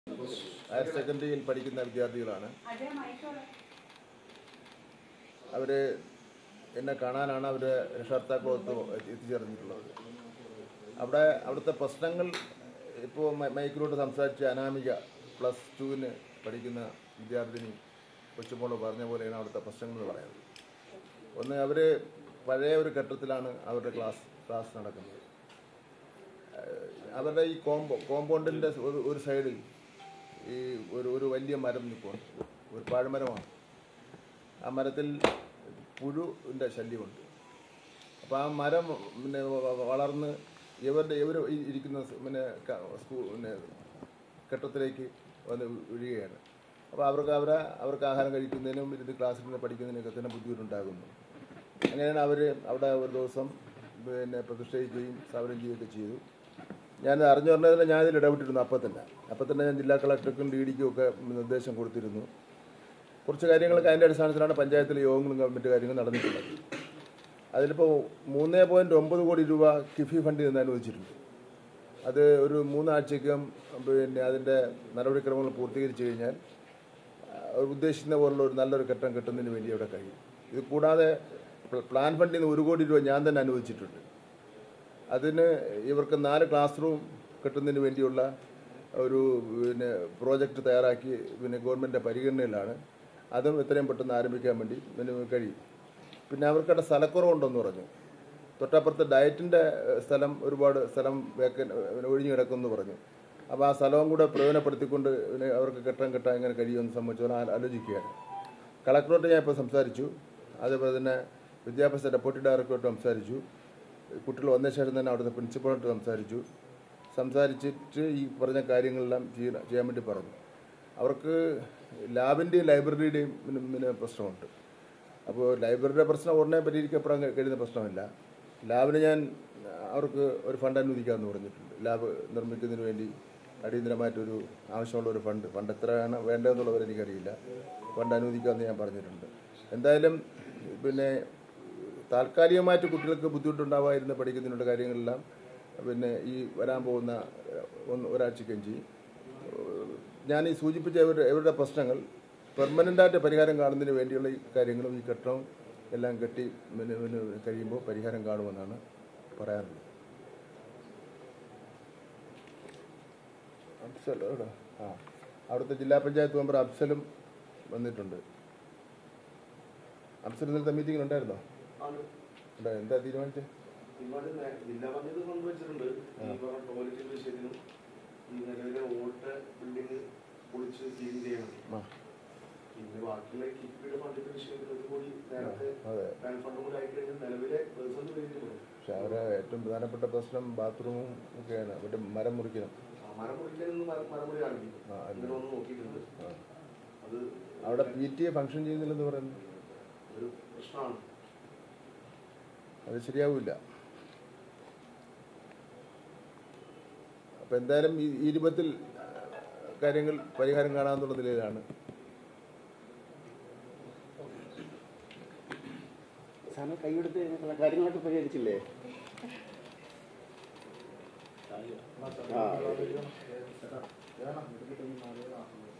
Higher സെക്കൻഡറിയിൽ പഠിക്കുന്ന വിദ്യാർത്ഥികളാണ് അവർ എന്നെ കാണാനാണ് അവർ രക്ഷകർത്താക്കളൊത്ത് എത്തിച്ചേർന്നിട്ടുള്ളത് അവിടെ അവിടുത്തെ പ്രശ്നങ്ങൾ ഇപ്പോൾ മൈക്കിലോട്ട് സംസാരിച്ച അനാമിക പ്ലസ് ടുവിന് പഠിക്കുന്ന വിദ്യാർത്ഥിനി കൊച്ചുമോള് പറഞ്ഞ പോലെയാണ് അവിടുത്തെ പ്രശ്നങ്ങൾ എന്ന് പറയുന്നത് ഒന്ന് അവർ പഴയ ഒരു ഘട്ടത്തിലാണ് അവരുടെ ക്ലാസ് ക്ലാസ് നടക്കുന്നത് ഏഹ് അവരുടെ ഈ കോമ്പോ കോമ്പൗണ്ടിൻ്റെ ഒരു ഒരു സൈഡിൽ ഈ ഒരു ഒരു വലിയ മരം നിൽപ്പുണ്ട് ഒരു പാഴ്മരമാണ് ആ മരത്തിൽ പുഴുവിൻ്റെ ശല്യമുണ്ട് അപ്പോൾ ആ മരം പിന്നെ വ- വ- വളർന്ന് ഇവരുടെ ഇവർ ഇരിക്കുന്ന സ് പിന്നെ ക- സ്കൂ പിന്നെ കെട്ടത്തിലേക്ക് വന്ന് വീഴുകയാണ് അപ്പോൾ അവർക്ക് അവരെ അവർക്ക് ആഹാരം കഴിക്കുന്നതിനും ഇരുന്ന് ക്ലാസ്സിൽ നിന്ന് പഠിക്കുന്നതിനൊക്കെ തന്നെ ബുദ്ധിമുട്ടുണ്ടാകുന്നു അങ്ങനെയാണ് അവർ അവിടെ ഒരു ദിവസം പിന്നെ പ്രതിഷേധിക്കുകയും സമരം ചെയ്യുകയൊക്കെ ചെയ്തു ഞാൻ അറിഞ്ഞു പറഞ്ഞതിൽ ഞാനിതിൽ ഇടപെട്ടിരുന്നു അപ്പം തന്നെ അപ്പം തന്നെ ഞാൻ ജില്ലാ കളക്ടർക്കും ഡി ഡിക്കും ഒക്കെ നിർദ്ദേശം കൊടുത്തിരുന്നു കുറച്ച് കാര്യങ്ങളൊക്കെ അതിൻ്റെ അടിസ്ഥാനത്തിലാണ് പഞ്ചായത്തിലെ യോഗങ്ങളും ഗവൺമെൻറ് കാര്യങ്ങളും നടന്നിട്ടുള്ളത് അതിലിപ്പോൾ മൂന്ന് പോയിൻറ്റ് ഒമ്പത് കോടി രൂപ കിഫി ഫണ്ടിൽ നിന്ന് അനുവദിച്ചിട്ടുണ്ട് അത് ഒരു മൂന്നാഴ്ചയ്ക്കും പിന്നെ അതിൻ്റെ നടപടിക്രമങ്ങൾ പൂർത്തീകരിച്ചു കഴിഞ്ഞാൽ ആ, ഉദ്ദേശിക്കുന്ന പോലുള്ള ഒരു നല്ലൊരു ഘട്ടം കിട്ടുന്നതിന് വേണ്ടി അവിടെ കഴിയും ഇത് കൂടാതെ പ്ല- പ്ലാൻ ഫണ്ടിൽ നിന്ന് ഒരു കോടി രൂപ ഞാൻ തന്നെ അനുവദിച്ചിട്ടുണ്ട് അതിന് ഇവർക്ക് നാല് ക്ലാസ് റൂം കിട്ടുന്നതിന് വേണ്ടിയുള്ള ഒരു പിന്നെ പ്രോജക്റ്റ് തയ്യാറാക്കി പിന്നെ ഗവൺമെൻറ്റിൻ്റെ പരിഗണനയിലാണ് അതും എത്രയും പെട്ടെന്ന് ആരംഭിക്കാൻ വേണ്ടി പിന്നെ കഴിയും പിന്നെ അവർക്കവിടെ സ്ഥലക്കുറവുണ്ടെന്ന് പറഞ്ഞു തൊട്ടപ്പുറത്ത് ഡയറ്റിൻ്റെ സ്ഥലം ഒരുപാട് സ്ഥലം വേക്കൻ ഒഴിഞ്ഞു കിടക്കുമെന്ന് പറഞ്ഞു അപ്പോൾ ആ സ്ഥലവും കൂടെ പ്രയോജനപ്പെടുത്തിക്കൊണ്ട് പിന്നെ അവർക്ക് കെട്ടാൻ കെട്ടാൻ എങ്ങനെ കഴിയുമെന്ന് സംബന്ധിച്ച് ആ- ആലോചിക്കുകയാണ് കളക്ടറോട്ട് ഞാൻ ഇപ്പോൾ സംസാരിച്ചു അതേപോലെ തന്നെ വിദ്യാഭ്യാസ ഡെപ്യൂട്ടി ഡയറക്ടറോട്ട് സംസാരിച്ചു കുട്ടികൾ വന്ന ശേഷം തന്നെ അവിടുത്തെ പ്രിൻസിപ്പളോട്ട് സംസാരിച്ചു സംസാരിച്ചിട്ട് ഈ പറഞ്ഞ കാര്യങ്ങളെല്ലാം ചെയ്യാൻ ചെയ്യാൻ വേണ്ടി പറഞ്ഞു അവർക്ക് ലാബിൻ്റെയും ലൈബ്രറിയുടെയും പിന്നെ പിന്നെ പ്രശ്നമുണ്ട് അപ്പോൾ ലൈബ്രറിയുടെ പ്രശ്നം ഉടനെ പരിഹരിക്കപ്പെടാൻ കഴി- കഴിയുന്ന പ്രശ്നമില്ല ലാബിന് ഞാൻ അവർക്ക് ഒരു ഫണ്ട് അനുവദിക്കാമെന്ന് പറഞ്ഞിട്ടുണ്ട് ലാബ് നിർമ്മിക്കുന്നതിന് വേണ്ടി അടിയന്തരമായിട്ടൊരു ആവശ്യമുള്ള ഒരു ഫണ്ട് ഫണ്ട് എത്രയാണ് വേണ്ടതെന്നുള്ളവർ എനിക്കറിയില്ല ഫണ്ട് അനുവദിക്കാമെന്ന് ഞാൻ പറഞ്ഞിട്ടുണ്ട് എന്തായാലും പിന്നെ താൽക്കാലികമായിട്ട് കുട്ടികൾക്ക് ബുദ്ധിമുട്ടുണ്ടാവാതിരുന്ന പഠിക്കുന്നതിനുള്ള കാര്യങ്ങളെല്ലാം പിന്നെ ഈ വരാൻ പോകുന്ന ഏഹ്, ഒന്ന് ഒരാഴ്ചക്കഞ്ചി ഞാൻ ഈ സൂചിപ്പിച്ച ഇവരുടെ ഇവരുടെ പ്രശ്നങ്ങൾ പെർമനൻ്റായിട്ട് പരിഹാരം കാണുന്നതിന് വേണ്ടിയുള്ള ഈ കാര്യങ്ങളും ഈ ഘട്ടവും എല്ലാം കെട്ടി പിന്നെ പിന്നെ കഴിയുമ്പോൾ പരിഹാരം കാണുമെന്നാണ് പറയാറുള്ളത് അഫ്സൽ എവിടെ? ആ അവിടുത്തെ ജില്ലാ പഞ്ചായത്ത് മെമ്പർ അഫ്സലും വന്നിട്ടുണ്ട് അഫ്സൽ ഇന്നലത്തെ മീറ്റിംഗിൽ ഉണ്ടായിരുന്നോ ഉണ്ടായി. എന്താ തീരുമാനിച്ചത് ഒരുപാട് നേ- ജില്ലാ പഞ്ചായത്ത് കൊണ്ടുവച്ചിട്ടുണ്ട് ഈ പറഞ്ഞ ടോയ്ലറ്റിന്റെ വിഷയത്തിനും ഈ നിലവിലെ ഓൾട്ട് ബിൽഡിംഗ് പൊളിച്ച് ക്ലീൻ ചെയ്യണം ആ പിന്നെ ബാക്കിയുള്ള കിഫ്ബിയുടെ ഫണ്ടിന്റെ വിഷയത്തിൽ ഒരു കൂടി നേരത്തെ അതെ പാൻ ഫണ്ട് കൂടി ആയിക്കഴിഞ്ഞാൽ നിലവിലെ പ്രതിസന്ധി പരിഹരിക്കപ്പെടും പക്ഷെ അവരെ ഏറ്റവും പ്രധാനപ്പെട്ട പ്രശ്നം ബാത്റൂമും ഒക്കെയാണ് മറ്റേ മരം മുറിക്കണം ആ, മരം മുറിക്കാനൊന്നും മരം മരമുറി കാണിക്കും ആ, അല്ല. ഇങ്ങനെ ഒന്ന് നോക്കിയിട്ടുണ്ട് ആ. അത് അവിടെ പി ടി എ ഫംഗ്ഷൻ ചെയ്യുന്നില്ലെന്ന് പറയുന്നു ഒരു പ്രശ്നമാണ് അത് ശരിയാവില്ല അപ്പം എന്തായാലും ഈ ഈ രൂപത്തിൽ ആ, കാര്യങ്ങൾ പരിഹാരം കാണാമെന്നുള്ള നിലയിലാണ് സാറിന് കൈയെടുത്ത് കഴിഞ്ഞിട്ടുള്ള കാര്യങ്ങളൊക്കെ പരിഹരിച്ചില്ലേ ആ